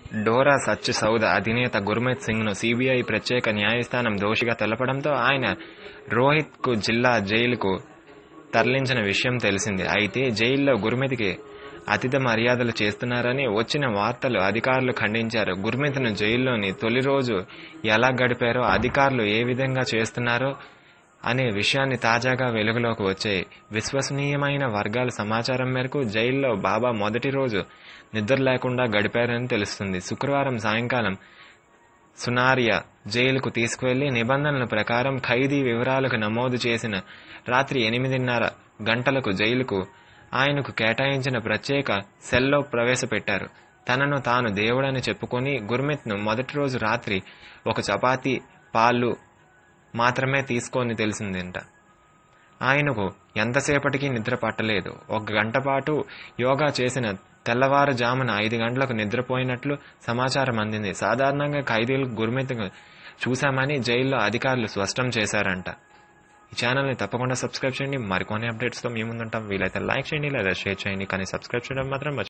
Dora such సౌద అధినేత Gurmeet సింగ్ను CBI ప్రత్యేక న్యాయస్థానం దోషిగా తెలపడంతో ఆయన రోహిత్కు జిల్లా జైలుకు తరలించిన విషయం తెలిసింది అయితే జైల్లో గుర్మిత్కి అతిథ మర్యాదలు చేస్తున్నారని వచ్చిన వార్తలు అధికారులు ఖండించారు గుర్మిత్ను జైల్లోని తొలి రోజు ఎలా గడిపారో అధికారులు ఏ విధంగా చేస్తున్నారో అనే విషయాన్ని తాజాగా వెలుగులోకి వచ్చాయి విశ్వసనీయమైన వర్గాల సమాచారం మేరకు జైల్లో బాబా మొదటి రోజు నిద్ర లేకుండా గడిపారని తెలుస్తుంది శుక్రవారం సాయంకాలం సునారియా జైలుకు తీసుకువెళ్లి నిబంధనల ప్రకారం ఖైదీ వివరాలకు నమోదు చేసిన రాత్రి ఎనిమిదిన్నర గంటలకు జైలుకు ఆయనకు కేటాయించిన ప్రత్యేక సెల్లో ప్రవేశపెట్టారు తనను తాను దేవుడని చెప్పుకొని గుర్మిత్ను మొదటి రోజు రాత్రి ఒక చపాతీ పాలు మాత్రమే తీసుకొని తెలిసిందంట ఆయనకు ఎంతసేపటికి నిద్ర పట్టలేదు ఒక గంట పాటు యోగా చేసిన తెల్లవారుజామున ఐదు గంటలకు నిద్రపోయినట్లు సమాచారం అందింది సాధారణంగా ఖైదీలు గుర్మిత్ చూశామని జైల్లో అధికారులు స్పష్టం చేశారంట ఈ ఛానల్ని తప్పకుండా సబ్స్క్రైబ్ చేయండి మరికొన్ని అప్డేట్స్తో మీ ముందుంటాం వీలైతే లైక్ చేయండి లేదా షేర్ చేయండి కానీ సబ్స్క్రైబ్ చేయడం మాత్రం మర్చి